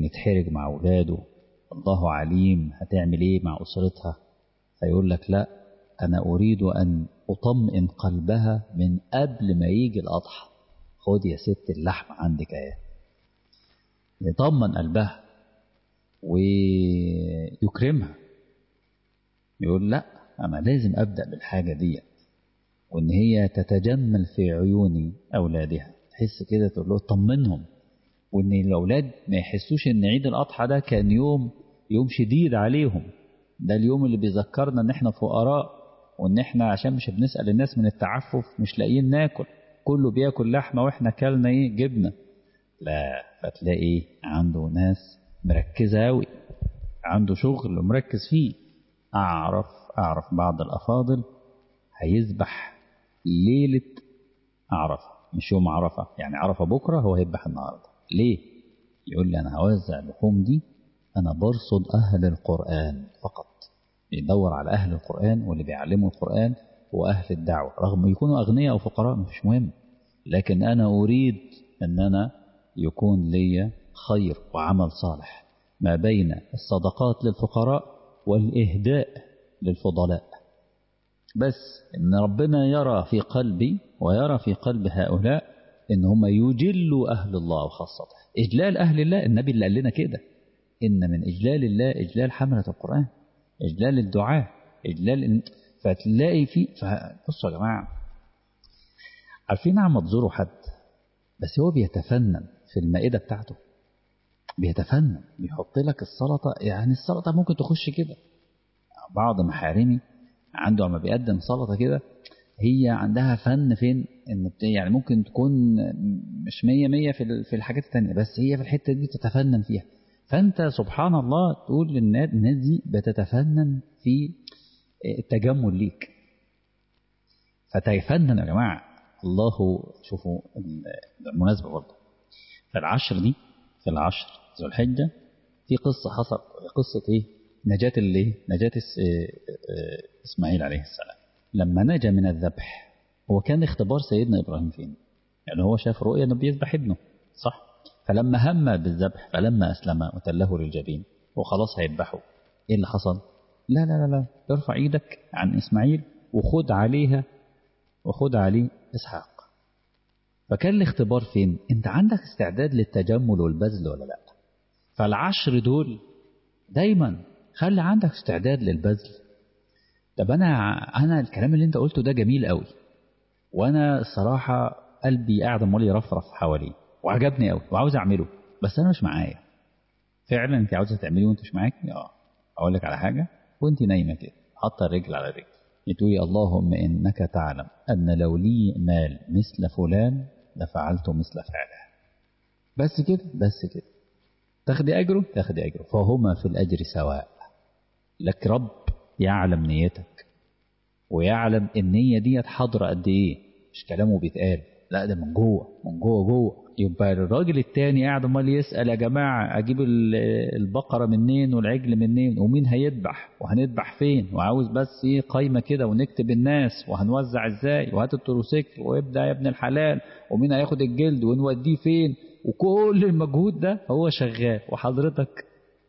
يتحرج مع أولاده الله عليم هتعمل إيه مع أسرتها فيقول لك لا أنا أريد أن أطمئن قلبها من قبل ما يجي الأضحى خد يا ست اللحم عندك اهي يطمن قلبها ويكرمها يقول لا أنا لازم أبدأ بالحاجة دي وإن هي تتجمل في عيون أولادها تحس كده تقول له طمنهم وإن الأولاد ما يحسوش إن عيد الأضحى ده كان يوم يوم شديد عليهم ده اليوم اللي بيذكرنا إن إحنا فقراء وإن إحنا عشان مش بنسأل الناس من التعفف مش لاقيين ناكل كله بياكل لحمة وإحنا كلنا إيه جبنة لا فتلاقي عنده ناس مركزة أوي عنده شغل مركز فيه أعرف أعرف بعض الأفاضل هيذبح ليلة عرفة مش يوم عرفة يعني عرفة بكرة هو هيذبح النهاردة ليه؟ يقول لي أنا هوزع اللحوم دي أنا برصد أهل القرآن فقط يدور على أهل القرآن واللي بيعلموا القرآن وأهل الدعوة رغم يكونوا أغنياء أو فقراء مش مهم لكن أنا أريد أن أنا يكون لي خير وعمل صالح ما بين الصدقات للفقراء والإهداء للفضلاء بس إن ربنا يرى في قلبي ويرى في قلب هؤلاء إن هم يجلوا أهل الله وخاصة إجلال أهل الله النبي اللي قال لنا كده إن من إجلال الله إجلال حملة القرآن إجلال الدعاء إجلال فتلاقي في بصوا يا جماعة عارفين عم تزوروا حد بس هو بيتفنن في المائدة بتاعته بيتفنن بيحط لك السلطة يعني السلطة ممكن تخش كده بعض محارمي عنده لما بيقدم سلطة كده هي عندها فن فين ان يعني ممكن تكون مش مية مية في في الحاجات التانية بس هي في الحتة دي تتفنن فيها فانت سبحان الله تقول للناس الناس دي بتتفنن في التجمل ليك فتيفنن يا جماعة الله شوفوا المناسبة برضه في العشر دي في العشر ذو الحجة في قصة حصل قصة ايه نجاة اللي نجاة إسماعيل عليه السلام لما نجا من الذبح هو كان اختبار سيدنا إبراهيم فين يعني هو شاف رؤيا أنه بيذبح ابنه صح فلما هم بالذبح فلما أسلم وتله للجبين وخلاص هيذبحه إيه اللي حصل لا لا لا لا ارفع ايدك عن إسماعيل وخد عليها وخد عليه إسحاق فكان الاختبار فين انت عندك استعداد للتجمل والبذل ولا لا فالعشر دول دايما خلي عندك استعداد للبذل طب انا انا الكلام اللي انت قلته ده جميل قوي وانا الصراحه قلبي قاعد امال يرفرف حواليه وعجبني قوي وعاوز اعمله بس انا مش معايا فعلا انت عاوزه تعمليه وانت مش معاك اه اقول لك على حاجه وانت نايمه كده حاطه الرجل على الرجل تقولي اللهم انك تعلم ان لو لي مال مثل فلان لفعلت مثل فعله بس كده بس كده تاخدي اجره تاخدي اجره فهما في الاجر سواء لك رب يعلم نيتك ويعلم النية ديت حاضرة قد ايه مش كلامه بيتقال لا ده من جوه من جوه جوه يبقى الراجل التاني قاعد امال يسأل يا جماعة اجيب البقرة منين والعجل منين ومين هيذبح وهنذبح فين وعاوز بس ايه قايمة كده ونكتب الناس وهنوزع ازاي وهات التروسيكل وابدأ يا ابن الحلال ومين هياخد الجلد ونوديه فين وكل المجهود ده هو شغال وحضرتك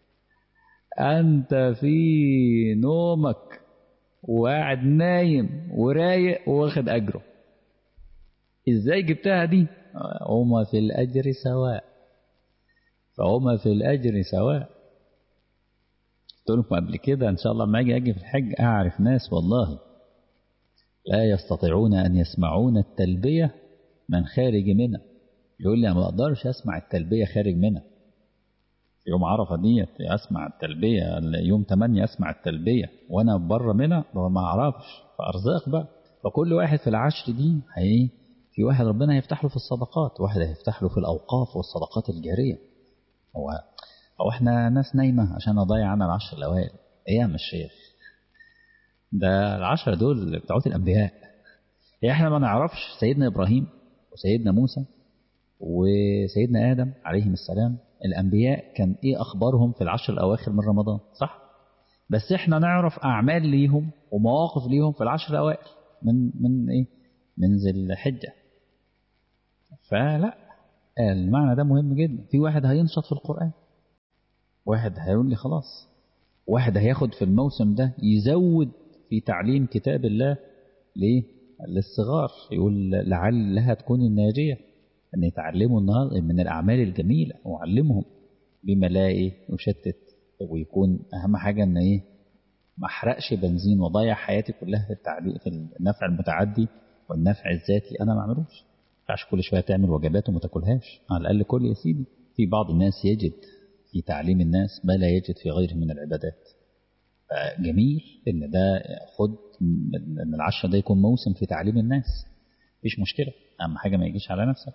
أنت في نومك وقاعد نايم ورايق واخد أجره إزاي جبتها دي هما في الأجر سواء فهما في الأجر سواء قلت لكم قبل كده إن شاء الله لما أجي أجي في الحج أعرف ناس والله لا يستطيعون أن يسمعون التلبية من خارج منها يقول لي ما أقدرش أسمع التلبية خارج منها يوم عرفة ديت أسمع التلبية يوم 8 أسمع التلبية وأنا بره منها ما أعرفش فأرزاق بقى فكل واحد في العشر دي هي في واحد ربنا هيفتح له في الصدقات واحد هيفتح له في الأوقاف والصدقات الجارية هو هو احنا ناس نايمة عشان أضيع عنا العشر الأوائل إيه يا الشيخ ده العشرة دول بتوعات الأنبياء يعني احنا ما نعرفش سيدنا إبراهيم وسيدنا موسى وسيدنا آدم عليهم السلام الأنبياء كان إيه أخبارهم في العشر الأواخر من رمضان صح؟ بس إحنا نعرف أعمال ليهم ومواقف ليهم في العشر الأوائل من من إيه؟ من ذي الحجة فلا المعنى ده مهم جدا في واحد هينشط في القرآن واحد هيقول لي خلاص واحد هياخد في الموسم ده يزود في تعليم كتاب الله ليه للصغار يقول لعلها تكون الناجية أن يتعلموا النهار من الأعمال الجميلة وعلمهم بما لا إيه يشتت ويكون أهم حاجة أن إيه ما أحرقش بنزين وضيع حياتي كلها في التعليق في النفع المتعدي والنفع الذاتي أنا ما أعملوش ينفعش كل شوية تعمل وجبات وما تاكلهاش على الأقل كل يا سيدي في بعض الناس يجد في تعليم الناس ما لا يجد في غيره من العبادات جميل ان ده خد ان العشرة ده يكون موسم في تعليم الناس مفيش مشكلة أهم حاجة ما يجيش على نفسك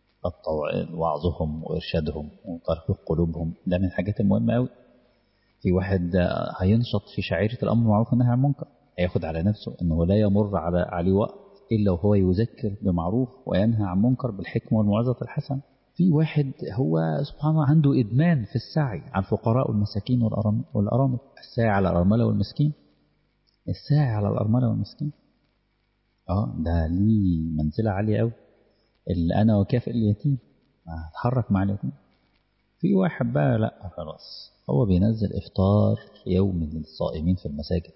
وعظهم وإرشادهم وترفيق قلوبهم ده من الحاجات المهمة أوي في واحد هينشط في شعيرة الأمر بالمعروف والنهي عن المنكر هياخد على نفسه أنه لا يمر على عليه وقت إلا وهو يذكر بمعروف وينهى عن منكر بالحكمة والموعظة الحسنة في واحد هو سبحان الله عنده إدمان في السعي على الفقراء والمساكين والأرامل الساعي على الأرملة والمسكين الساعي على الأرملة والمسكين اه ده ليه منزلة عالية قوي اللي أنا وكافئ اليتيم هتحرك مع اليتيم في واحد بقى لا خلاص هو بينزل إفطار يومي للصائمين في المساجد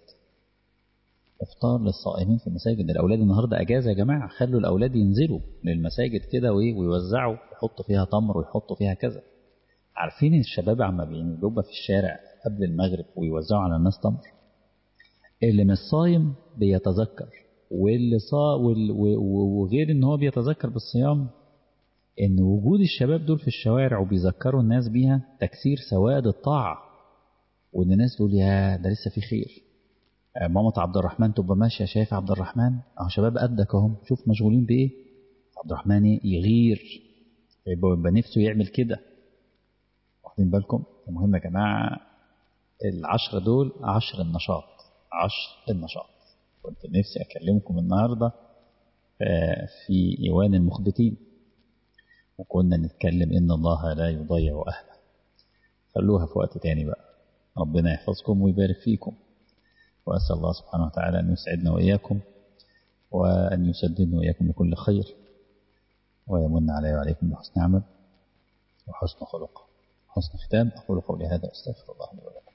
إفطار للصائمين في المساجد الأولاد النهاردة أجازة يا جماعة خلوا الأولاد ينزلوا للمساجد كده ويوزعوا يحطوا فيها تمر ويحطوا فيها كذا عارفين الشباب عما بينزلوا في الشارع قبل المغرب ويوزعوا على الناس تمر اللي مش صايم بيتذكر واللي صا وغير ان هو بيتذكر بالصيام ان وجود الشباب دول في الشوارع وبيذكروا الناس بيها تكسير سواد الطاعة وان الناس تقول يا ده لسه في خير مامة عبد الرحمن تبقى ماشية شايف عبد الرحمن اه شباب قدك اهم شوف مشغولين بايه عبد الرحمن يغير يبقى نفسه يعمل كده واخدين بالكم المهم يا جماعة العشرة دول عشر النشاط عشر النشاط كنت نفسي أكلمكم النهاردة في إيوان المخبتين وكنا نتكلم إن الله لا يضيع أهله خلوها في وقت تاني بقى ربنا يحفظكم ويبارك فيكم وأسأل الله سبحانه وتعالى أن يسعدنا وإياكم وأن يسددنا وإياكم لكل خير ويمن علي وعليكم بحسن عمل وحسن خلق حسن ختام أقول قولي هذا أستغفر الله لي ولكم